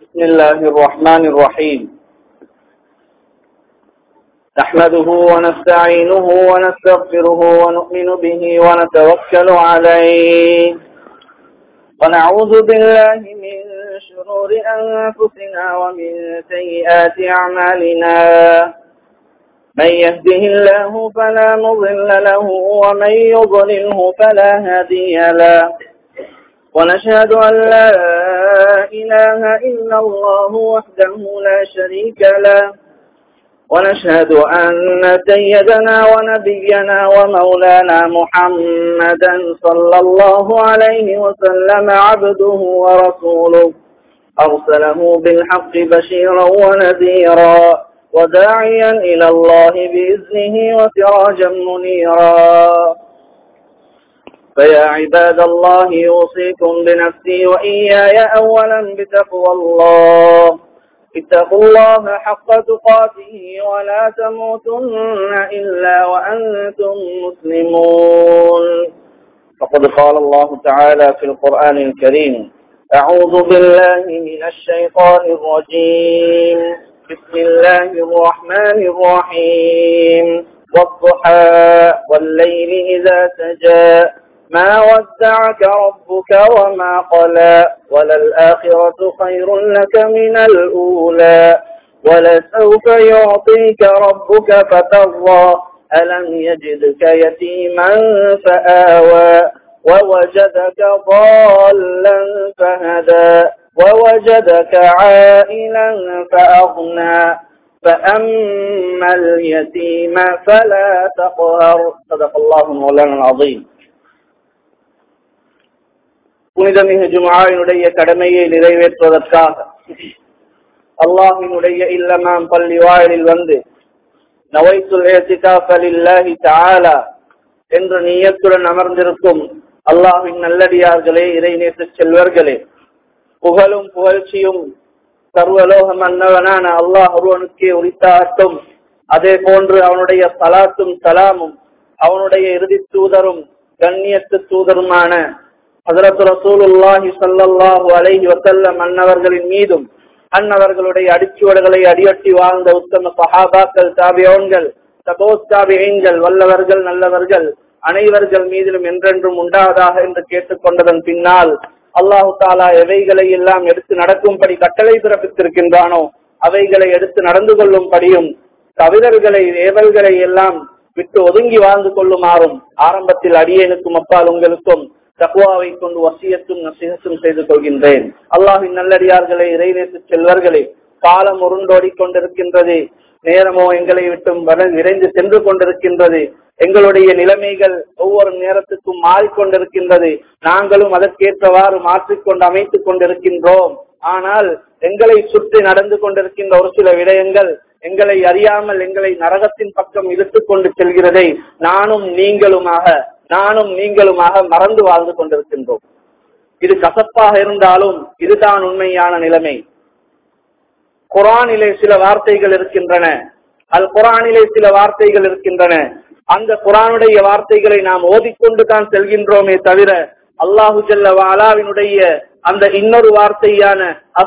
بسم الله الرحمن الرحيم نحمده ونستعينه ونستغفره ونؤمن به ونتوكل عليه ونعوذ بالله من شرور أنفسنا ومن سيئات أعمالنا من يهده الله فلا مضل له ومن يضلله فلا هادي له ونشهد أن لا إله إلا الله وحده لا شريك له ونشهد أن سيدنا ونبينا ومولانا محمدا صلى الله عليه وسلم عبده ورسوله أرسله بالحق بشيرا ونذيرا وداعيا إلى الله بإذنه وسراجا منيرا فيا عباد الله يوصيكم بنفسي وإياي أولا بتقوى الله اتقوا الله حق تقاته ولا تموتن إلا وأنتم مسلمون فقد قال الله تعالى في القرآن الكريم أعوذ بالله من الشيطان الرجيم بسم الله الرحمن الرحيم والضحى والليل إذا سجى ما ودعك ربك وما قلى وللآخرة خير لك من الأولى ولسوف يعطيك ربك فترضى ألم يجدك يتيما فآوى ووجدك ضالا فهدى ووجدك عائلا فأغنى فأما اليتيم فلا تقهر صدق الله مولانا العظيم புனிதமிகு ஜுமாவினுடைய கடமையை நிறைவேற்றுவதற்காக அல்லாஹினுடைய இல்லமாம் பள்ளி வாயிலில் வந்து நவைத்துல் ஏசிகாஃபலில்லாஹி தஆலா என்ற நீயத்துடன் அமர்ந்திருக்கும் அல்லாஹின் நல்லடியார்களே இறைநேற்று செல்வர்களே புகழும் புகழ்ச்சியும் சர்வலோக மன்னவனான அல்லாஹ் ஒருவனுக்கே உரித்தாட்டும் அதே போன்று அவனுடைய சலாத்தும் சலாமும் அவனுடைய இறுதி தூதரும் கண்ணியத்து தூதருமான ஹசரத் ரசூலுல்லாஹி சல்லல்லாஹு அலைஹி வசல்லம் அன்னவர்களின் மீதும் அன்னவர்களுடைய அடிச்சுவடுகளை அடியொட்டி வாழ்ந்த உத்தம சஹாபாக்கள் தாபியோன்கள் தபோஸ்தாபியங்கள் வல்லவர்கள் நல்லவர்கள் அனைவர்கள் மீதிலும் என்றென்றும் உண்டாவதாக என்று கேட்டுக்கொண்டதன் பின்னால் அல்லாஹு தாலா எவைகளை எல்லாம் எடுத்து நடக்கும்படி கட்டளை பிறப்பித்திருக்கின்றானோ அவைகளை எடுத்து நடந்து கொள்ளும்படியும் கவிதர்களை ஏவல்களை எல்லாம் விட்டு ஒதுங்கி வாழ்ந்து கொள்ளுமாறும் ஆரம்பத்தில் அடியேனுக்கும் அப்பால் உங்களுக்கும் தக்குவாவை கொண்டு வசியத்தும் நசிகத்தும் செய்து கொள்கின்றேன் அல்லாஹின் நல்லடியார்களே இறைநேற்று செல்வர்களே காலம் உருண்டோடி கொண்டிருக்கின்றது நேரமோ எங்களை விட்டும் விரைந்து சென்று கொண்டிருக்கின்றது எங்களுடைய நிலைமைகள் ஒவ்வொரு நேரத்துக்கும் மாறிக்கொண்டிருக்கின்றது நாங்களும் அதற்கேற்றவாறு மாற்றிக்கொண்டு அமைத்துக் கொண்டிருக்கின்றோம் ஆனால் எங்களை சுற்றி நடந்து கொண்டிருக்கின்ற ஒரு சில விடயங்கள் எங்களை அறியாமல் எங்களை நரகத்தின் பக்கம் இழுத்துக் கொண்டு செல்கிறதை நானும் நீங்களுமாக நானும் நீங்களுமாக மறந்து வாழ்ந்து கொண்டிருக்கின்றோம் இது கசப்பாக இருந்தாலும் இதுதான் உண்மையான நிலைமை குரானிலே சில வார்த்தைகள் இருக்கின்றன அல் குரானிலே சில வார்த்தைகள் இருக்கின்றன அந்த குரானுடைய வார்த்தைகளை நாம் ஓதிக்கொண்டு தான் செல்கின்றோமே தவிர அல்லாஹு ஜல்ல வாலாவினுடைய அந்த இன்னொரு வார்த்தையான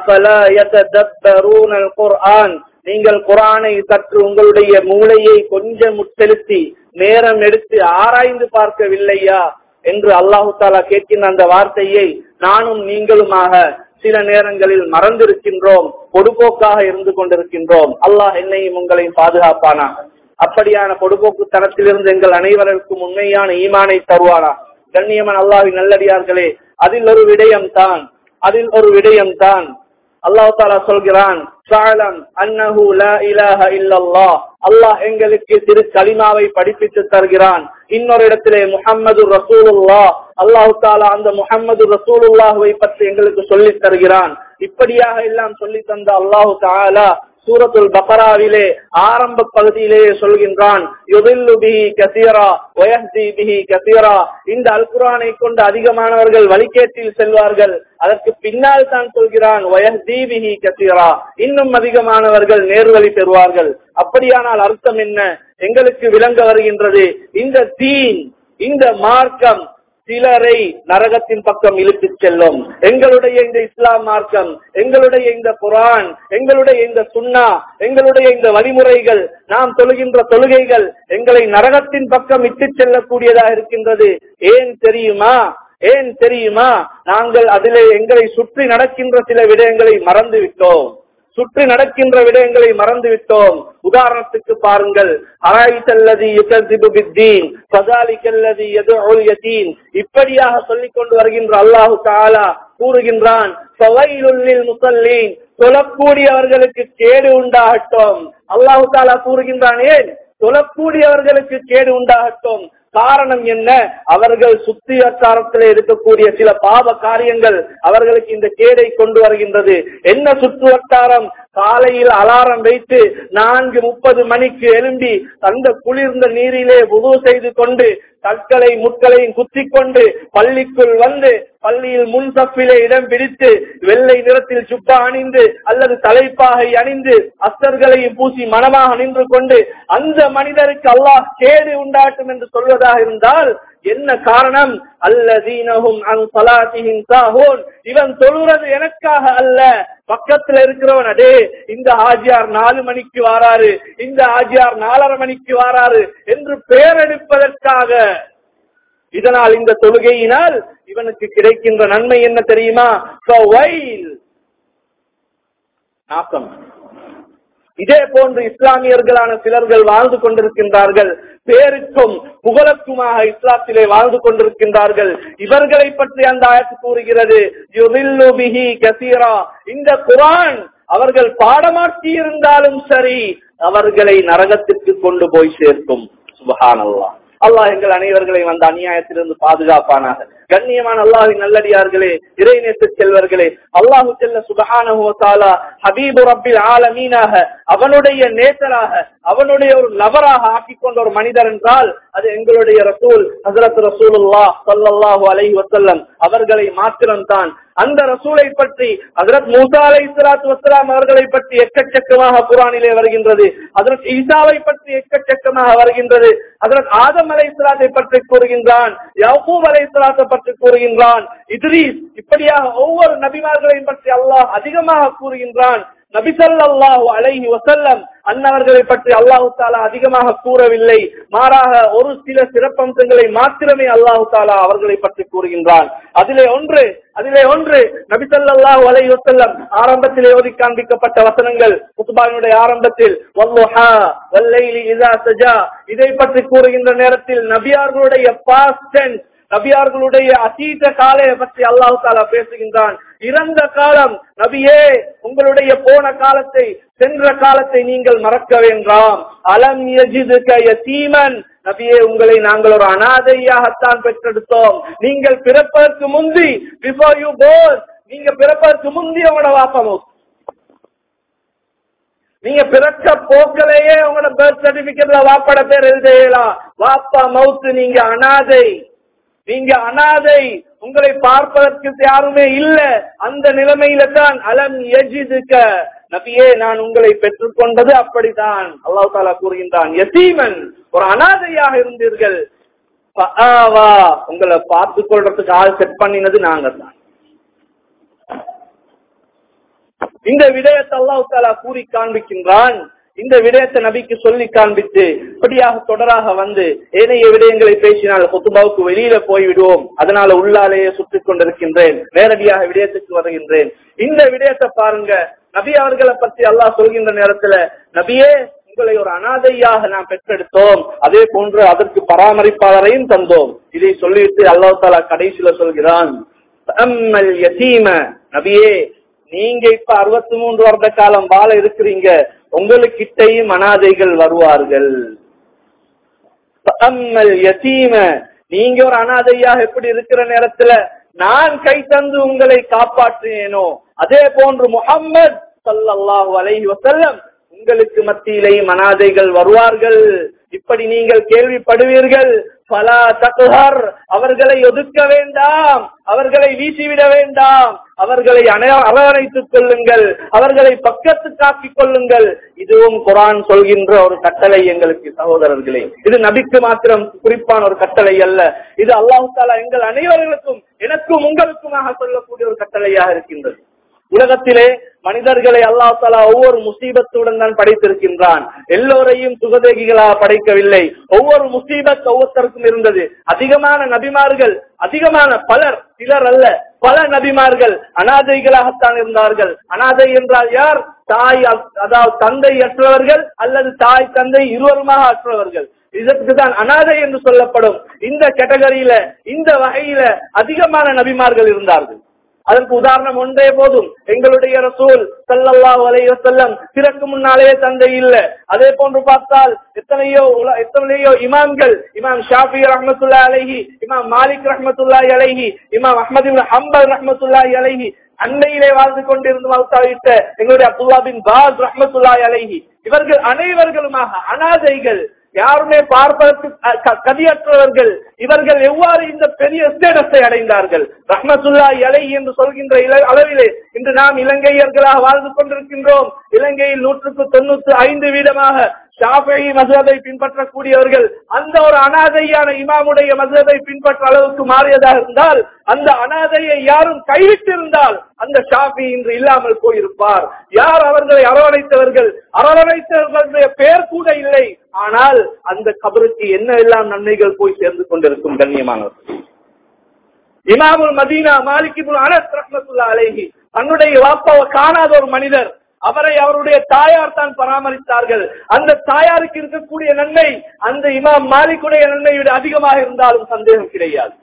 குர்ஆன் நீங்கள் குரானை சற்று உங்களுடைய மூளையை கொஞ்சம் உட்செலுத்தி நேரம் எடுத்து ஆராய்ந்து பார்க்கவில்லையா என்று அல்லாஹு தாலா கேட்கின்ற அந்த வார்த்தையை நானும் நீங்களுமாக சில நேரங்களில் மறந்திருக்கின்றோம் பொடுபோக்காக இருந்து கொண்டிருக்கின்றோம் அல்லாஹ் என்னையும் உங்களையும் பாதுகாப்பானா அப்படியான பொடுபோக்கு தனத்திலிருந்து எங்கள் அனைவருக்கும் உண்மையான ஈமானை தருவானா கண்ணியமன் அல்லாஹின் நல்லடியார்களே அதில் ஒரு விடயம் தான் அதில் ஒரு விடயம் தான் அல்லாஹ் தாலா சொல்கிறான் அல்லாஹ் எங்களுக்கு திரு கலிமாவை படிப்பித்து தருகிறான் இன்னொரு இடத்திலே முகம்மது ரசூலுல்லா அல்லாஹு தாலா அந்த முகம்மது ரசூலுல்லாஹுவை பற்றி எங்களுக்கு சொல்லி தருகிறான் இப்படியாக எல்லாம் சொல்லி தந்த அல்லாஹு தாலா சூரத்துல் பக்கராவிலே ஆரம்ப பகுதியிலேயே சொல்கின்றான் இந்த அல் குரானை கொண்டு அதிகமானவர்கள் வழிகேட்டில் செல்வார்கள் அதற்கு பின்னால் தான் சொல்கிறான் இன்னும் அதிகமானவர்கள் நேர்வழி பெறுவார்கள் அப்படியானால் அர்த்தம் என்ன எங்களுக்கு விளங்க வருகின்றது இந்த தீன் இந்த மார்க்கம் சிலரை நரகத்தின் பக்கம் இழுத்துச் செல்லும் எங்களுடைய இந்த இஸ்லாம் மார்க்கம் எங்களுடைய இந்த குரான் எங்களுடைய இந்த சுன்னா எங்களுடைய இந்த வழிமுறைகள் நாம் தொழுகின்ற தொழுகைகள் எங்களை நரகத்தின் பக்கம் இட்டுச் செல்லக்கூடியதாக இருக்கின்றது ஏன் தெரியுமா ஏன் தெரியுமா நாங்கள் அதிலே எங்களை சுற்றி நடக்கின்ற சில விடயங்களை மறந்து விட்டோம் சுற்றி நடக்கின்ற விடயங்களை மறந்து விட்டோம் உதாரணத்துக்கு பாருங்கள் அராய்தல்லதி யுகதிபு பித்தீன் ஃபதாலிகல்லதி யதுஉல் யதீன் இப்படியாக சொல்லிக் கொண்டு வருகின்ற அல்லாஹு தஆலா கூறுகின்றான் ஃபவைலுல் லில் முஸல்லீன் தொழக்கூடியவர்களுக்கு கேடு உண்டாகட்டும் அல்லாஹு தஆலா கூறுகின்றான் ஏன் தொழக்கூடியவர்களுக்கு கேடு உண்டாகட்டும் காரணம் என்ன அவர்கள் சுத்தி வட்டாரத்தில் இருக்கக்கூடிய சில பாவ காரியங்கள் அவர்களுக்கு இந்த கேடை கொண்டு வருகின்றது என்ன சுற்று வட்டாரம் காலையில் அலாரம் வைத்து நான்கு முப்பது மணிக்கு எழும்பி அந்த குளிர்ந்த நீரிலே உது செய்து கொண்டு கற்களை முட்களையும் குத்திக் கொண்டு பள்ளிக்குள் வந்து பள்ளியில் முன் சப்பிலே இடம் பிடித்து வெள்ளை நிறத்தில் சுப்பா அணிந்து அல்லது தலைப்பாகை அணிந்து அஸ்தர்களையும் பூசி மனமாக நின்று கொண்டு அந்த மனிதருக்கு அல்லாஹ் கேடு உண்டாட்டும் என்று சொல்வதாக இருந்தால் என்ன காரணம் அல்லதீனஹும் அன் சலாத்திஹிம் சாஹூன் இவன் சொல்றது எனக்காக அல்ல பக்கத்துல இருக்கிறவன் அடே இந்த ஆஜியார் நாலு மணிக்கு வாராரு இந்த ஆஜியார் நாலரை மணிக்கு வாராரு என்று பெயரெடுப்பதற்காக இதனால் இந்த தொழுகையினால் இவனுக்கு கிடைக்கின்ற நன்மை என்ன தெரியுமா நாக்கம் இதே போன்று இஸ்லாமியர்களான சிலர்கள் வாழ்ந்து கொண்டிருக்கின்றார்கள் பேருக்கும் புகழக்குமாக இஸ்லாத்திலே வாழ்ந்து கொண்டிருக்கின்றார்கள் இவர்களை பற்றி அந்த ஆயத்து கூறுகிறது யுதில்லு பிஹி கசீரா இந்த குரான் அவர்கள் பாடமாக்கி இருந்தாலும் சரி அவர்களை நரகத்திற்கு கொண்டு போய் சேர்க்கும் சுபஹானல்லாஹ் அல்லாஹ் எங்கள் அனைவர்களையும் அந்த அநியாயத்திலிருந்து பாதுகாப்பானாக கண்ணியமான அல்லாஹின் நல்லடியார்களே இறைநேச செல்வர்களே அல்லாஹு செல்ல சுபஹானஹுவத்தாலா ஹபீபு ரப்பில் ஆலமீனாக அவனுடைய நேசராக அவனுடைய ஒரு லவராக ஆக்கிக் கொண்ட ஒரு மனிதர் என்றால் அது எங்களுடைய ரசூல் ஹசரத் ரசூலுல்லா சல்லல்லாஹு அலைஹி வசல்லம் அவர்களை மாத்திரம்தான் அந்த ரசூலை பற்றி ஹசரத் மூசா அலை இஸ்லாத்து வசலாம் அவர்களை பற்றி எக்கச்சக்கமாக குரானிலே வருகின்றது ஹசரத் ஈசாவை பற்றி எக்கச்சக்கமாக வருகின்றது ஹசரத் ஆதம் அலை இஸ்லாத்தை பற்றி கூறுகின்றான் யகூப் அலை இஸ்லாத்தை பற்றி கூறுகின்றான் இத்ரீஸ் இப்படியாக ஒவ்வொரு நபிமார்களையும் பற்றி அல்லாஹ் அதிகமாக கூறுகின்றான் நபிசல்லாஹு அலைஹி வசல்லம் அன்னவர்களை பற்றி அல்லாஹு தாலா அதிகமாக கூறவில்லை மாறாக ஒரு சில சிறப்பம்சங்களை மாத்திரமே அல்லாஹு தாலா அவர்களை பற்றி கூறுகின்றான் அதிலே ஒன்று அதிலே ஒன்று நபிசல்லாஹு அலைஹி வசல்லம் ஆரம்பத்திலே ஓதி காண்பிக்கப்பட்ட வசனங்கள் குத்துபாவினுடைய ஆரம்பத்தில் வல்லுஹா வல்லைலி இதா சஜா இதை பற்றி கூறுகின்ற நேரத்தில் நபியார்களுடைய பாஸ்ட் டென்ஸ் நபியார்களுடைய அசீத காலையை பற்றி அல்லாஹு தாலா பேசுகின்றான் இறந்த காலம் நபியே உங்களுடைய போன காலத்தை சென்ற காலத்தை நீங்கள் மறக்க வேண்டாம் அலம் யசீமன் நபியே உங்களை நாங்கள் ஒரு அனாதையாகத்தான் பெற்றெடுத்தோம் நீங்கள் பிறப்பதற்கு முந்தி பிஃபோர் யூ போர் நீங்க பிறப்பதற்கு முந்தி உங்களோட வாப்பமும் நீங்க பிறக்க போக்கலையே உங்களோட பர்த் சர்டிபிகேட்ல வாப்பட பேர் எழுதையலாம் வாப்பா மவுத்து நீங்க அனாதை நீங்க அனாதை உங்களை பார்ப்பதற்கு யாருமே இல்ல அந்த நிலைமையில தான் அலம் எஜிதுக்க நபியே நான் உங்களை பெற்றுக்கொண்டது அப்படித்தான் அல்லாஹ் தாலா கூறுகின்றான் யசீமன் ஒரு அனாதையாக இருந்தீர்கள் உங்களை பார்த்து கொள்றதுக்கு ஆள் செட் பண்ணினது நாங்க தான் இந்த விடயத்தை அல்லாஹ் தாலா கூறி காண்பிக்கின்றான் இந்த விடயத்தை நபிக்கு சொல்லி காண்பித்து இப்படியாக தொடராக வந்து ஏனைய விடயங்களை பேசினால் கொத்துபாவுக்கு வெளியில போய் விடுவோம் அதனால உள்ளாலேயே சுற்றிக் கொண்டிருக்கின்றேன் நேரடியாக விடயத்துக்கு வருகின்றேன் இந்த விடயத்தை பாருங்க நபி அவர்களை பற்றி அல்லாஹ் சொல்கின்ற நேரத்துல நபியே உங்களை ஒரு அனாதையாக நாம் பெற்றெடுத்தோம் அதே போன்று அதற்கு பராமரிப்பாளரையும் தந்தோம் இதை சொல்லிவிட்டு அல்லாஹ் தாலா கடைசியில சொல்கிறான் நபியே நீங்க இப்ப அறுபத்தி மூன்று வருட காலம் வாழ இருக்கிறீங்க உங்களுக்கிட்டையும் அனாதைகள் வருவார்கள் நீங்க ஒரு அனாதையாக எப்படி இருக்கிற நேரத்துல நான் கை தந்து உங்களை காப்பாற்றினேனோ அதே போன்று முகம்மது சல்லாஹூ அலைஹி வசல்லம் உங்களுக்கு மத்தியிலேயும் அனாதைகள் வருவார்கள் இப்படி நீங்கள் கேள்விப்படுவீர்கள் பலா தகுஹர் அவர்களை ஒதுக்க வேண்டாம் அவர்களை வீசிவிட வேண்டாம் அவர்களை அணை- அரவணைத்துக் கொள்ளுங்கள் அவர்களை பக்கத்துக்காக்கிக் கொள்ளுங்கள் இதுவும் குரான் சொல்கின்ற ஒரு கட்டளை எங்களுக்கு சகோதரர்களே இது நபிக்கு மாத்திரம் குறிப்பான ஒரு கட்டளை அல்ல இது அல்லாஹு தாலா எங்கள் அனைவர்களுக்கும் எனக்கும் உங்களுக்குமாக சொல்லக்கூடிய ஒரு கட்டளையாக இருக்கின்றது உலகத்திலே மனிதர்களை அல்லாஹ் தாலா ஒவ்வொரு முசீபத்துடன் தான் படைத்திருக்கின்றான் எல்லோரையும் சுகதேகிகளாக படைக்கவில்லை ஒவ்வொரு முசீபத் ஒவ்வொருத்தருக்கும் இருந்தது அதிகமான நபிமார்கள் அதிகமான பலர் சிலர் அல்ல பல நபிமார்கள் அனாதைகளாகத்தான் இருந்தார்கள் அனாதை என்றால் யார் தாய் அ- அதாவது தந்தை அற்றவர்கள் அல்லது தாய் தந்தை இருவருமாக அற்றவர்கள் இதற்கு தான் அனாதை என்று சொல்லப்படும் இந்த கேட்டகரியில இந்த வகையில அதிகமான நபிமார்கள் இருந்தார்கள் அதற்கு உதாரணம் ஒன்றே போதும் எங்களுடைய ரசூல் ஸல்லல்லாஹு அலைஹி வஸல்லம் பிறக்கு முன்னாலே தந்தை இல்ல அதே போன்று பார்த்தால் எத்தனையோ உல- எத்தனையோ இமாம்கள் இமாம் ஷாஃபி ரஹ்மத்துல்லாஹி அலைஹி இமாம் மாலிக் ரஹ்மத்துல்லாஹி அலைஹி இமாம் அஹ்மது இப்னு ஹம்பல் ரஹ்மத்துல்லாஹி அலைஹி அன்னையிலே வாழ்ந்து கொண்டிருந்து மௌத்தாவிட்ட எங்களுடைய அப்துல்லா பின் பாஸ் ரஹ்மத்துல்லாஹி அலைஹி இவர்கள் அனைவர்களுமாக அனாதைகள் யாருமே பார்ப்பதற்கு அ- க- கதியற்றவர்கள் இவர்கள் எவ்வாறு இந்த பெரிய ஸ்டேட்டஸை அடைந்தார்கள் ரஹ்மத்துல்லா இலை என்று சொல்கின்ற இல- அளவிலே இன்று நாம் இலங்கையர்களாக வாழ்ந்து கொண்டிருக்கின்றோம் இலங்கையில் நூற்றுக்கு தொண்ணூத்தி ஐந்து வீதமாக ஷாஃபி மதுரதை பின்பற்றக்கூடியவர்கள் அந்த ஒரு அனாதையான இமாமுடைய மதுரதை பின்பற்ற அளவுக்கு மாறியதாக இருந்தால் அந்த அனாதையை யாரும் கைவிட்டிருந்தால் அந்த ஷாஃபி இன்று இல்லாமல் போயிருப்பார் யார் அவர்களை அரவணைத்தவர்கள் அரவணைத்தவர்களுடைய பெயர் கூட இல்லை ஆனால் அந்த கபருக்கு என்ன எல்லாம் நன்மைகள் போய் சேர்ந்து கொண்டிருக்கும் கண்ணியமானவர்கள் இமாமுல் மதீனா மாலிகிபுல் அனஸ் ரஹ்மத்துல்லா அலைஹி தன்னுடைய வாப்பாவை காணாத ஒரு மனிதர் அவரை அவருடைய தாயார் தான் பராமரித்தார்கள் அந்த தாயாருக்கு இருக்கக்கூடிய நன்மை அந்த இமாம் மாலிக்குடைய நன்மை விட அதிகமாக இருந்தாலும் சந்தேகம் கிடையாது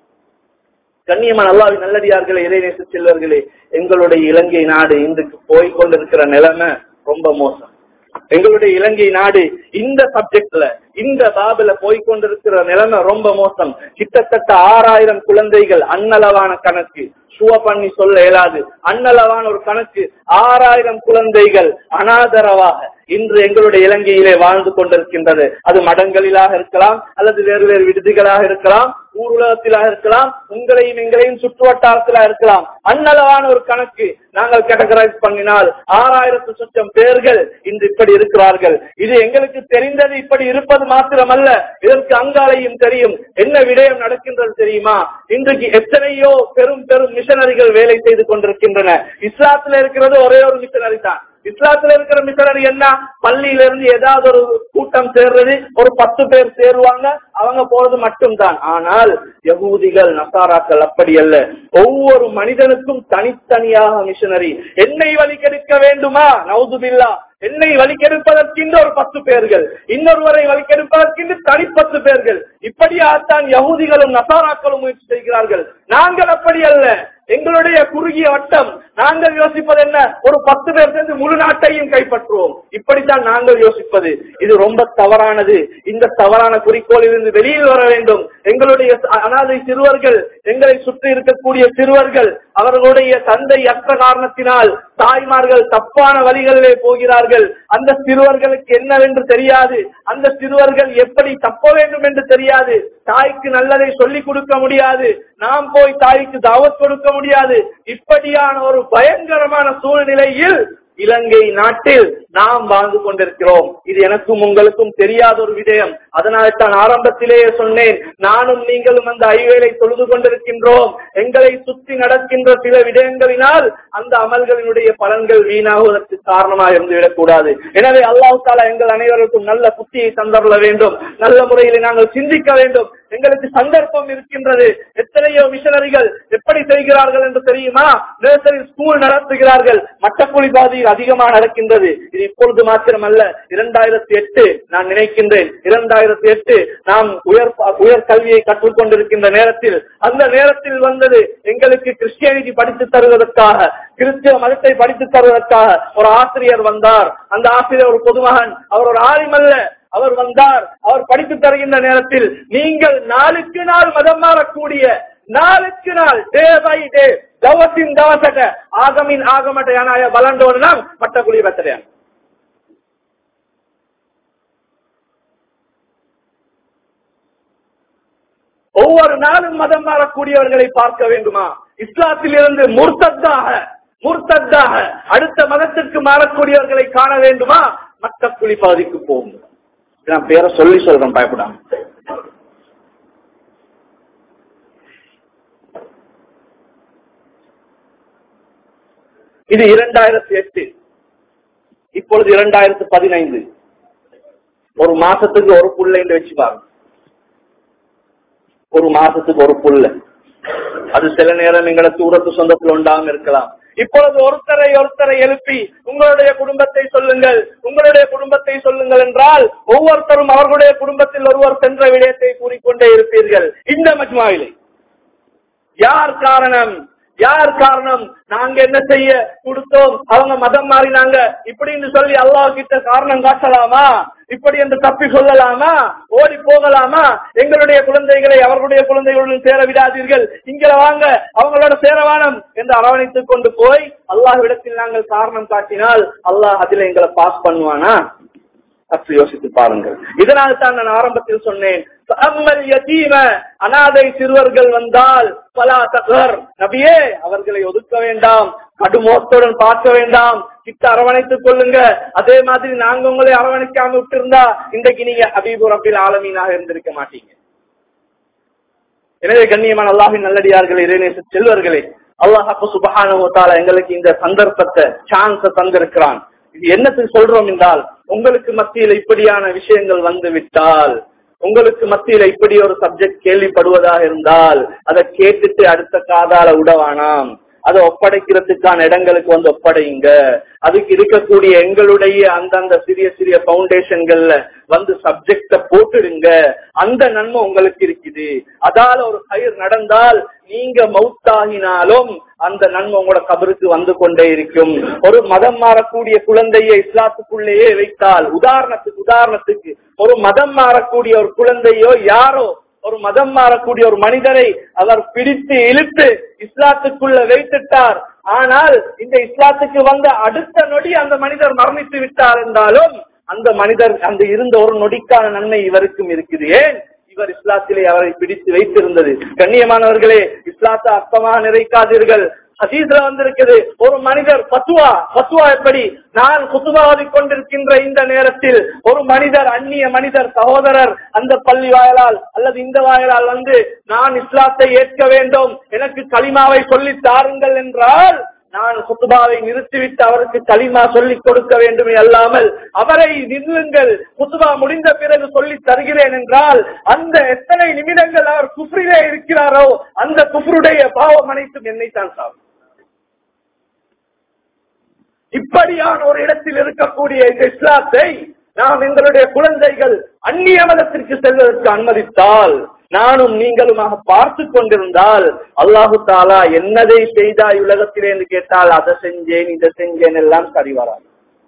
கண்ணியமான அல்லாவின் நல்லடியார்களே இறைநேச செல்வர்களே எங்களுடைய இலங்கை நாடு இன்றைக்கு போய் கொண்டிருக்கிற நிலைமை ரொம்ப மோசம் எங்களுடைய இலங்கை நாடு இந்த சப்ஜெக்ட்ல இந்த பாபுல போய்கொண்டிருக்கிற நிலைமை ரொம்ப மோசம் கிட்டத்தட்ட ஆறாயிரம் குழந்தைகள் அன்னளவான கணக்கு சுவ பண்ணி சொல்ல இயலாது அன்னளவான ஒரு கணக்கு ஆறாயிரம் குழந்தைகள் அனாதரவாக இன்று எங்களுடைய இலங்கையிலே வாழ்ந்து கொண்டிருக்கின்றது அது மடங்களிலாக இருக்கலாம் அல்லது வேறு வேறு விடுதிகளாக இருக்கலாம் ஊர் உலகத்திலாக இருக்கலாம் உங்களையும் எங்களையும் சுற்றுவட்டாரத்திலாக இருக்கலாம் அன்னளவான ஒரு கணக்கு நாங்கள் கேட்டகரைஸ் பண்ணினால் ஆறாயிரத்து சுற்றம் பேர்கள் இன்று இப்படி இருக்கிறார்கள் இது எங்களுக்கு தெரிந்தது இப்படி இருப்பது மாத்திரமல்ல இதற்கு அங்காலையும் தெரியும் என்ன விடயம் நடக்கின்றது தெரியுமா இன்றைக்கு எத்தனையோ பெரும் பெரும் மிஷனரிகள் வேலை செய்து கொண்டிருக்கின்றன இஸ்லாத்துல இருக்கிறது ஒரே ஒரு மிஷனரி தான் இஸ்லாத்துல இருக்கிற மிஷனரி என்ன பள்ளியில இருந்து ஏதாவது ஒரு கூட்டம் சேர்றது ஒரு பத்து பேர் சேருவாங்க அவங்க போறது மட்டும்தான் ஆனால் யகூதிகள் நசாராக்கள் அப்படி அல்ல ஒவ்வொரு மனிதனுக்கும் தனித்தனியாக மிஷனரி என்னை வழிகெடுக்க வேண்டுமா நவுதுபில்லா என்னை வழிகெடுப்பதற்கின்ற ஒரு பத்து பேர்கள் இன்னொருவரை வழிகெடுப்பதற்கின்ற தனிப்பத்து பேர்கள் இப்படியாகத்தான் யகூதிகளும் நசாராக்களும் முயற்சி செய்கிறார்கள் நாங்கள் அப்படி அல்ல எங்களுடைய குறுகிய வட்டம் நாங்கள் யோசிப்பது என்ன ஒரு பத்து பேர் சேர்ந்து முழு நாட்டையும் கைப்பற்றுவோம் இப்படித்தான் நாங்கள் யோசிப்பது இது ரொம்ப தவறானது இந்த தவறான குறிக்கோளில் இருந்து வெளியில் வர வேண்டும் எங்களுடைய அனாதை சிறுவர்கள் எங்களை சுற்றி இருக்கக்கூடிய சிறுவர்கள் அவர்களுடைய தந்தை அற்ற காரணத்தினால் தாய்மார்கள் தப்பான வழிகளிலே போகிறார்கள் அந்த சிறுவர்களுக்கு என்னவென்று தெரியாது அந்த சிறுவர்கள் எப்படி தப்ப வேண்டும் என்று தெரியாது தாய்க்கு நல்லதை சொல்லிக் கொடுக்க முடியாது நாம் போய் தாய்க்கு தாவத் கொடுக்க முடியாது இப்படியான ஒரு பயங்கரமான சூழ்நிலையில் இலங்கை நாட்டில் நாம் வாழ்ந்து கொண்டிருக்கிறோம் இது எனக்கும் உங்களுக்கும் தெரியாத ஒரு விடயம் அதனால தான் ஆரம்பத்திலேயே சொன்னேன் நானும் நீங்களும் அந்த ஐவேளை தொழுது கொண்டிருக்கின்றோம் எங்களை சுற்றி நடக்கின்ற சில விடயங்களினால் அந்த அமல்களினுடைய பலன்கள் வீணாகுவதற்கு காரணமாக இருந்துவிடக் கூடாது எனவே அல்லாஹு தாலா எங்கள் அனைவருக்கும் நல்ல புத்தியை தந்தரல வேண்டும் நல்ல முறையில் நாங்கள் சிந்திக்க வேண்டும் எங்களுக்கு சந்தர்ப்பம் இருக்கின்றது எத்தனையோ மிஷனரிகள் எப்படி செய்கிறார்கள் என்று தெரியுமா நர்சரி ஸ்கூல் நடத்துகிறார்கள் மட்டக்குழி பாதையில் அதிகமாக நடக்கின்றது இது இப்பொழுது மாத்திரமல்ல இரண்டாயிரத்தி எட்டு நான் நினைக்கின்றேன் இரண்டாயிரத்தி எட்டு நாம் உயர் உயர் கல்வியை கற்றுக்கொண்டிருக்கின்ற நேரத்தில் அந்த நேரத்தில் வந்தது எங்களுக்கு கிறிஸ்டியானிட்டி படித்து தருவதற்காக கிறிஸ்தவ மதத்தை படித்து தருவதற்காக ஒரு ஆசிரியர் வந்தார் அந்த ஆசிரியர் ஒரு பொதுமகன் அவர் ஒரு ஆலிமல்ல அவர் வந்தார் அவர் படித்து தருகின்ற நேரத்தில் நீங்கள் நாளுக்கு நாள் மதம் மாறக்கூடிய நாளுக்கு நாள் டே பை டே தவசின் தவசக ஆகமின் ஆகமட்ட யானாய பலண்டோனா மட்டக்குழி பத்திரையான் ஒவ்வொரு நாளும் மதம் மாறக்கூடியவர்களை பார்க்க வேண்டுமா இஸ்லாத்தில் இருந்து முர்த்தத்தாக முர்த்தத்தாக அடுத்த மதத்திற்கு மாறக்கூடியவர்களை காண வேண்டுமா மட்டக்குழி பகுதிக்கு போகும் நான் பேரை சொல்லி சொல்றேன் பயப்படாம இது இரண்டாயிரத்தி எட்டு இப்பொழுது இரண்டாயிரத்து பதினைந்து ஒரு மாசத்துக்கு ஒரு புள்ள என்று வச்சு பாருங்க ஒரு மாசத்துக்கு ஒரு புள்ள அது சில நேரம் எங்களை தூரத்து சொந்தத்தில் உண்டாம இருக்கலாம் இப்பொழுது ஒருத்தரை ஒருத்தரை எழுப்பி உங்களுடைய குடும்பத்தை சொல்லுங்கள் உங்களுடைய குடும்பத்தை சொல்லுங்கள் என்றால் ஒவ்வொருத்தரும் அவர்களுடைய குடும்பத்தில் ஒருவர் சென்ற விடயத்தை கூறிக்கொண்டே இருப்பீர்கள் இந்த மஜ்மாவிலே யார் காரணம் யார் காரணம் நாங்க என்ன செய்ய கொடுத்தோம் அவங்க மதம் மாறினாங்க இப்படின்னு சொல்லி அல்லாஹ் கிட்ட காரணம் காட்டலாமா இப்படி என்று தப்பி சொல்லலாமா ஓடி போகலாமா எங்களுடைய குழந்தைகளை அவர்களுடைய குழந்தைகளுடன் சேர விடாதீர்கள் இங்க வாங்க அவங்களோட சேரவானம் என்று அரவணைத்துக் கொண்டு போய் அல்லாஹ்விடத்தில் நாங்கள் காரணம் காட்டினால் அல்லாஹ் அதில் எங்களை பாஸ் பண்ணுவானா சற்று யோசித்து பாருங்கள் இதனால் தான் நான் ஆரம்பத்தில் சொன்னேன் அம்மல் யதீம அனாதை சிறுவர்கள் வந்தால் பலா தகர் நபியே அவர்களை ஒதுக்க வேண்டாம் கடுமோத்துடன் பார்க்க வேண்டாம் கிட்ட அரவணைத்துக் கொள்ளுங்க அதே மாதிரி நாங்க உங்களை அரவணைக்காம விட்டு இருந்தா இன்றைக்கு நீங்க ஹபீபு ரபில் ஆலமீனாக இருந்திருக்க மாட்டீங்க எனவே கண்ணியமான அல்லாஹின் நல்லடியார்களே இறைநேச செல்வர்களே அல்லாஹ் சுபஹானுவத்தால எங்களுக்கு இந்த சந்தர்ப்பத்தை சான்ஸ தந்திருக்கிறான் இது என்னத்துக்கு சொல்றோம் என்றால் உங்களுக்கு மத்தியில் இப்படியான விஷயங்கள் வந்து விட்டால் உங்களுக்கு மத்தியில இப்படி ஒரு சப்ஜெக்ட் கேள்விப்படுவதாக இருந்தால் அதை கேட்டுட்டு அடுத்த காதால உடவானாம் அதை ஒப்படைக்கிறதுக்கான இடங்களுக்கு வந்து ஒப்படைங்க அதுக்கு இருக்கக்கூடிய எங்களுடைய அந்தந்த சிறிய சிறிய பவுண்டேஷன்கள்ல வந்து சப்ஜெக்ட போட்டுடுங்க அந்த நன்மை உங்களுக்கு இருக்குது அதால ஒரு கயிர் நடந்தால் நீங்க மவுத்தாகினாலும் அந்த நன்மை உங்களோட கபருக்கு வந்து கொண்டே இருக்கும் ஒரு மதம் மாறக்கூடிய குழந்தையை இஸ்லாத்துக்குள்ளேயே வைத்தால் உதாரணத்துக்கு உதாரணத்துக்கு ஒரு மதம் மாறக்கூடிய ஒரு குழந்தையோ யாரோ ஒரு மதம் மாறக்கூடிய ஒரு மனிதரை அவர் பிடித்து இழுத்து இஸ்லாத்துக்குள்ள வைத்துட்டார் ஆனால் இந்த இஸ்லாத்துக்கு வந்த அடுத்த நொடி அந்த மனிதர் மரணித்து விட்டார் என்றாலும் அந்த மனிதர் அந்த இருந்த ஒரு நொடிக்கான நன்மை இவருக்கும் இருக்குது ஏன் இவர் இஸ்லாத்திலே அவரை பிடித்து வைத்திருந்தது கண்ணியமானவர்களே இஸ்லாத்தை அர்த்தமாக நிறைக்காதீர்கள் ஹதீஸ்ல வந்திருக்குது ஒரு மனிதர் பத்துவா பத்துவா எப்படி நான் குத்துபாவதி கொண்டிருக்கின்ற இந்த நேரத்தில் ஒரு மனிதர் அந்நிய மனிதர் சகோதரர் அந்த பள்ளி வாயலால் அல்லது இந்த வாயலால் வந்து நான் இஸ்லாத்தை ஏற்க வேண்டும் எனக்கு களிமாவை சொல்லி தாருங்கள் என்றால் நான் குத்துபாவை நிறுத்திவிட்டு அவருக்கு களிமா சொல்லிக் கொடுக்க வேண்டுமே அல்லாமல் அவரை நில்லுங்கள் குத்துபா முடிந்த பிறகு சொல்லி தருகிறேன் என்றால் அந்த எத்தனை நிமிடங்கள் அவர் குஃப்ரிலே இருக்கிறாரோ அந்த குஃப்ருடைய பாவம் அனைத்தும் என்னைத்தான் சாப்பிடும் இப்படியான ஒரு இடத்தில் இருக்கக்கூடிய இந்த இஸ்லாத்தை நாம் எங்களுடைய குழந்தைகள் அந்நிய மதத்திற்கு செல்வதற்கு அனுமதித்தால் நானும் நீங்களுமாக பார்த்து கொண்டிருந்தால் அல்லாஹு தாலா என்னதை செய்தாய் உலகத்திலே என்று கேட்டால் அதை செஞ்சேன் இதை செஞ்சேன் எல்லாம் சரி வராது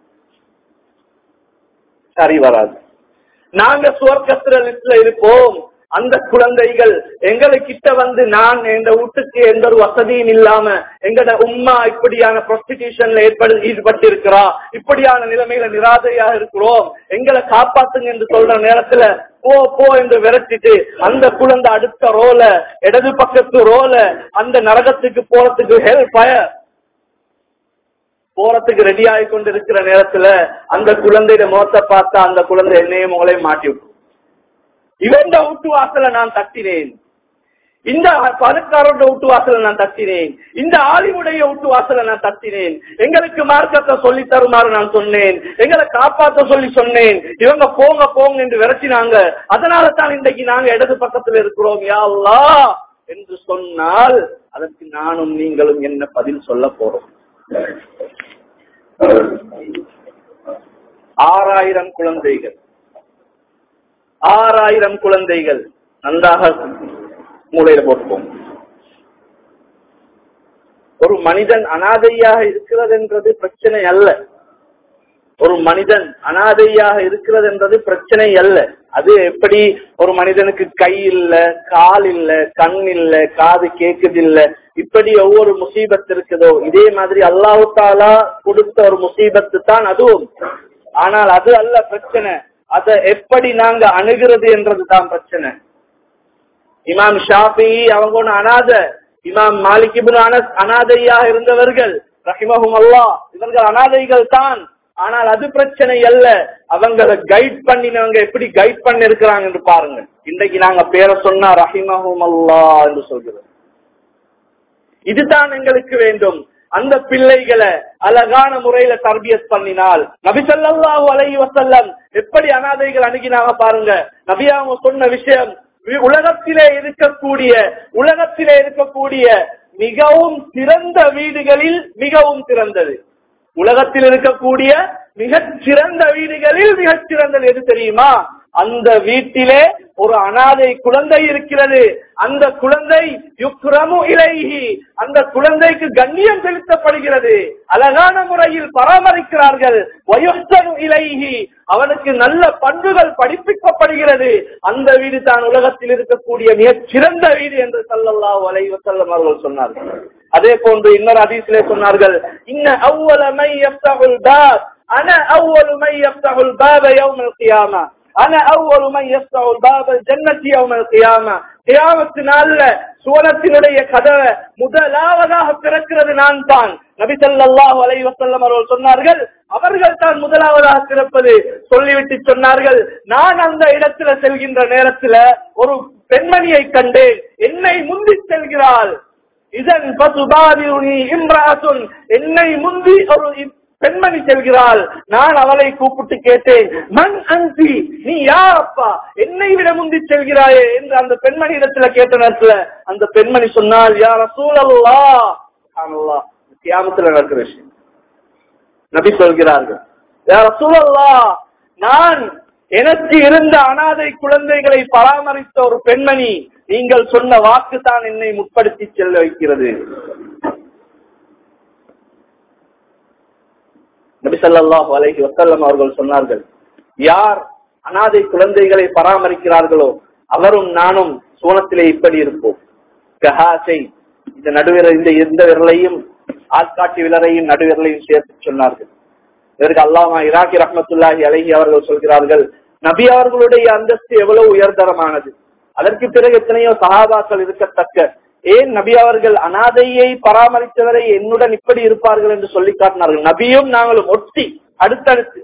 சரி வராது நாங்க சுவர்க்கத்திர லிஸ்ட்ல இருப்போம் அந்த குழந்தைகள் எங்களுக்கிட்ட வந்து நான் எங்க வீட்டுக்கு எந்த ஒரு வசதியும் இல்லாம எங்கட உம்மா இப்படியான ப்ரொஸ்டிடியூஷன்ல ஏற்படு ஈடுபட்டு இருக்கிறா இப்படியான நிலைமையில நிராதையாக இருக்கிறோம் எங்களை காப்பாத்துங்க என்று சொல்ற நேரத்துல போ போ என்று விரட்டிட்டு அந்த குழந்தை அடுத்த ரோல இடது பக்கத்து ரோல அந்த நரகத்துக்கு போறதுக்கு ஹெல்ப் பயர் போறதுக்கு ரெடி ஆகி கொண்டு இருக்கிற நேரத்துல அந்த குழந்தைய முகத்தை பார்த்தா அந்த குழந்தை என்னையும் உங்களையும் மாட்டி விட்டு இவன் வீட்டு வாசல நான் தட்டினேன் இந்த பணக்காரோட வீட்டு வாசல நான் தட்டினேன் இந்த ஆலிமுடைய வீட்டு வாசல நான் தட்டினேன் எங்களுக்கு மார்க்கத்தை சொல்லி தருமாறு நான் சொன்னேன் எங்களை காப்பாத்த சொல்லி சொன்னேன் இவங்க போங்க போங்க என்று விரட்டினாங்க அதனால தான் இன்றைக்கு நாங்க இடது பக்கத்துல இருக்கிறோம் யா அல்லாஹ் என்று சொன்னால் அதற்கு நானும் நீங்களும் என்ன பதில் சொல்ல போறோம் ஆறாயிரம் குழந்தைகள் ஆறாயிரம் குழந்தைகள் நன்றாக மூளையில போட்டுப்போம் ஒரு மனிதன் அனாதையாக இருக்கிறது என்றது பிரச்சனை அல்ல ஒரு மனிதன் அனாதையாக இருக்கிறது என்றது பிரச்சனை அல்ல அது எப்படி ஒரு மனிதனுக்கு கை இல்ல கால் இல்ல கண் இல்ல காது கேக்குது இல்ல இப்படி ஒவ்வொரு முசீபத் இருக்குதோ இதே மாதிரி அல்லாஹு தாலா கொடுத்த ஒரு முசீபத்து தான் அதுவும் ஆனால் அது அல்ல பிரச்சனை அதை எப்படி நாங்க அணுகிறது என்றது தான் பிரச்சனை இமாம் ஷாஃபி அவங்க ஒண்ணு அனாத இமாம் மாலிக் இப்னு அனஸ் அனாதையாக இருந்தவர்கள் ரஹிமஹும் அல்லா இவர்கள் அனாதைகள் தான் ஆனால் அது பிரச்சனை அல்ல அவங்களை கைட் பண்ணினவங்க எப்படி கைட் பண்ணி இருக்கிறாங்க என்று பாருங்க இன்றைக்கு நாங்க பேரை சொன்னா ரஹிமஹும் அல்லா என்று சொல்கிறோம் இதுதான் எங்களுக்கு வேண்டும் அந்த பிள்ளைகளை அழகான முறையில தர்பியத் பண்ணினால் நபி ஸல்லல்லாஹு அலைஹி வஸல்லம் எப்படி அனாதைகள் அணுகினாங்க பாருங்க நபி அவங்க சொன்ன விஷயம் வி- உலகத்திலே இருக்கக்கூடிய உலகத்திலே இருக்கக்கூடிய மிகவும் சிறந்த வீடுகளில் மிகவும் சிறந்தது உலகத்தில் இருக்கக்கூடிய மிகச் சிறந்த வீடுகளில் மிகச் சிறந்தது எது தெரியுமா அந்த வீட்டிலே ஒரு அனாதை குழந்தை இருக்கிறது அந்த குழந்தை யுக்ரமு இலைஹி அந்த குழந்தைக்கு கண்ணியம் செலுத்தப்படுகிறது அழகான முறையில் பராமரிக்கிறார்கள் வயுஸ்தனு இலைஹி அவனுக்கு நல்ல பண்புகள் படிப்பிக்கப்படுகிறது அந்த வீடு தான் உலகத்தில் இருக்கக்கூடிய மிகச் சிறந்த வீடு என்று சல்லல்லாஹு அலைஹி வஸல்லம் அவர்கள் சொன்னார்கள் அதே போன்று இன்னொரு ஹதீஸிலே சொன்னார்கள் இன்ன அவ்வள மை யஃப்தஹுல் பாப் அன அவ்வளு மை யஃப்தஹுல் பாப யௌமல் கியாமா அன அவ்வளு மை யஃப்தஹுல் பாப ஜன்னத்தி யௌமல் கியாமா கியாமத்து நாள்ல சுவனத்தினுடைய கதவை முதலாவதாக திறக்கிறது நான் தான் நபி ஸல்லல்லாஹு அலைஹி வஸல்லம் அவர்கள் சொன்னார்கள் அவர்கள் தான் முதலாவதாக திறப்பது சொல்லிவிட்டு சொன்னார்கள் நான் அந்த இடத்துல செல்கின்ற நேரத்துல ஒரு பெண்மணியை கண்டேன் என்னை முந்தி செல்கிறாள் இதன் பசுபாதிருனி இம்ராசுன் என்னை முந்தி ஒரு இ- பெண்மணி செல்கிறாள் நான் அவளை கூப்பிட்டு கேட்டேன் மண் அந்தி நீ யார் அப்பா என்னை விட முந்தி செல்கிறாயே என்று அந்த பெண்மணி இடத்துல கேட்ட நேரத்துல அந்த பெண்மணி சொன்னால் யார் சூழல்லா கியாமத்துல நடக்கிற விஷயம் நபி சொல்கிறார்கள் யார் சூழல்லா நான் எனக்கு இருந்த அனாதை குழந்தைகளை பராமரித்த ஒரு பெண்மணி நீங்கள் சொன்ன வாக்கு தான் என்னை முற்படுத்தி செல்ல வைக்கிறது நபி ஸல்லல்லாஹு அலைஹி வஸல்லம் அவர்கள் சொன்னார்கள் யார் அனாதை குழந்தைகளை பராமரிக்கிறார்களோ அவரும் நானும் சூனத்திலே இப்படி இருப்போம் கஹாசை இந்த நடுவிரல் இந்த எந்த விரலையும் ஆட்காட்டி விரலையும் நடுவிரலையும் சேர்த்து சொன்னார்கள் இதற்கு அல்லாமா இராக்கி ரஹ்மத்துல்லாஹி அலைஹி அவர்கள் சொல்கிறார்கள் நபி அவர்களுடைய அந்தஸ்து எவ்வளவு உயர்தரமானது அதற்கு பிறகு எத்தனையோ சஹாபாக்கள் இருக்கத்தக்க ஏன் நபி அவர்கள் அனாதையை பராமரித்தவரை என்னுடன் இப்படி இருப்பார்கள் என்று சொல்லி காட்டினார்கள் நபியும் நாங்களும் ஒட்டி அடுத்தடுத்து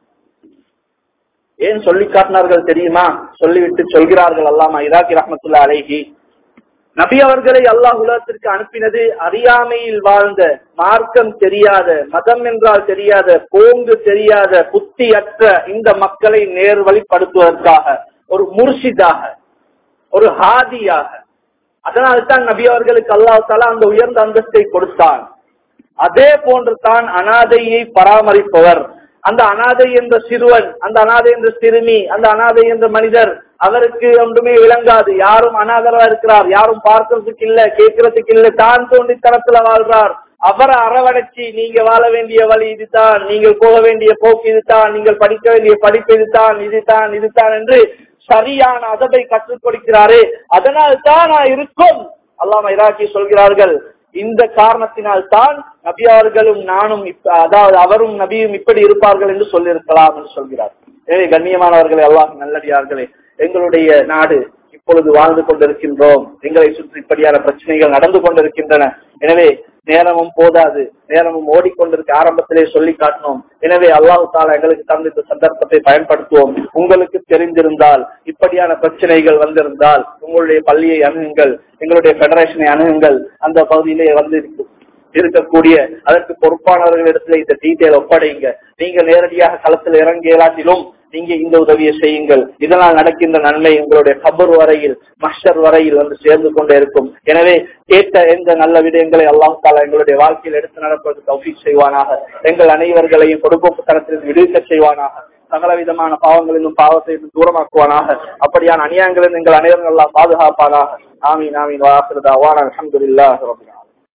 ஏன் சொல்லி காட்டினார்கள் தெரியுமா சொல்லிவிட்டு சொல்கிறார்கள் அல்லாமா இராக்கி ரஹ்மத்துல்லா அலைஹி நபி அவர்களை அல்லாஹ் உலகத்திற்கு அனுப்பினது அறியாமையில் வாழ்ந்த மார்க்கம் தெரியாத மதம் என்றால் தெரியாத போங்கு தெரியாத புத்தியற்ற இந்த மக்களை நேர்வழிப்படுத்துவதற்காக ஒரு முர்ஷிதாக ஒரு ஹாதியாக அதனால்தான் நபி அவர்களுக்கு அல்லாஹ் தலா அந்த உயர்ந்த அந்தஸ்தை கொடுத்தான் அதே போன்று தான் அனாதையை பராமரிப்பவர் அந்த அனாதை என்ற சிறுவன் அந்த அனாதை என்ற சிறுமி அந்த அனாதை என்ற மனிதர் அவருக்கு ஒன்றுமே விளங்காது யாரும் அனாதரவா இருக்கிறார் யாரும் பார்க்கறதுக்கு இல்ல கேட்கறதுக்கு இல்ல தான் தோண்டி தரத்துல வாழ்றார் அவரை அரவணைச்சு நீங்க வாழ வேண்டிய வழி இதுதான் நீங்கள் போக வேண்டிய போக்கு இதுதான் நீங்கள் படிக்க வேண்டிய படிப்பு இதுதான் இதுதான் இதுதான் என்று சரியான அதபை கற்றுக் கொடுக்கிறாரே அதனால் தான் நான் இருக்கும் அல்லாம இராக்கி சொல்கிறார்கள் இந்த காரணத்தினால் தான் நபி அவர்களும் நானும் இப்ப- அதாவது அவரும் நபியும் இப்படி இருப்பார்கள் என்று சொல்லியிருக்கலாம் என்று சொல்கிறார் எனவே கண்ணியமானவர்களே அல்லாஹ் நல்லடியார்களே எங்களுடைய நாடு இப்பொழுது வாழ்ந்து கொண்டிருக்கின்றோம் எங்களை சுற்றி இப்படியான பிரச்சனைகள் நடந்து கொண்டிருக்கின்றன எனவே நேரமும் போதாது நேரமும் ஓடிக்கொண்டிருக்க ஆரம்பத்திலே சொல்லி காட்டினோம் எனவே அல்லாஹு தாலா எங்களுக்கு தந்த இந்த சந்தர்ப்பத்தை பயன்படுத்துவோம் உங்களுக்கு தெரிந்திருந்தால் இப்படியான பிரச்சனைகள் வந்திருந்தால் உங்களுடைய பள்ளியை அணுகுங்கள் எங்களுடைய பெடரேஷனை அணுகுங்கள் அந்த பகுதியிலே வந்து இருக்கு- இருக்கக்கூடிய அதற்கு பொறுப்பானவர்களிடத்துல இந்த டீட்டெயில் ஒப்படைங்க நீங்க நேரடியாக களத்தில் இறங்கியலாட்டிலும் நீங்க இந்த உதவியை செய்யுங்கள் இதனால் நடக்கின்ற நன்மை உங்களுடைய கபர் வரையில் மஷர் வரையில் வந்து சேர்ந்து கொண்டே இருக்கும் எனவே கேட்ட எந்த நல்ல விடயங்களை அல்லாஹ் தாலா எங்களுடைய வாழ்க்கையில் எடுத்து நடப்பதற்கு தௌஃபீக் செய்வானாக எங்கள் அனைவர்களையும் கொடுப்போக்கு தரத்தில் விடுவிக்க செய்வானாக சகல விதமான பாவங்களிலும் பாவத்தை தூரமாக்குவானாக அப்படியான அநியாயங்களில் எங்கள் அனைவரும் எல்லாம் பாதுகாப்பானாக ஆமீன் ஆமீன் வாசிரதா வான அலமதுல்லாஹ் ரபினா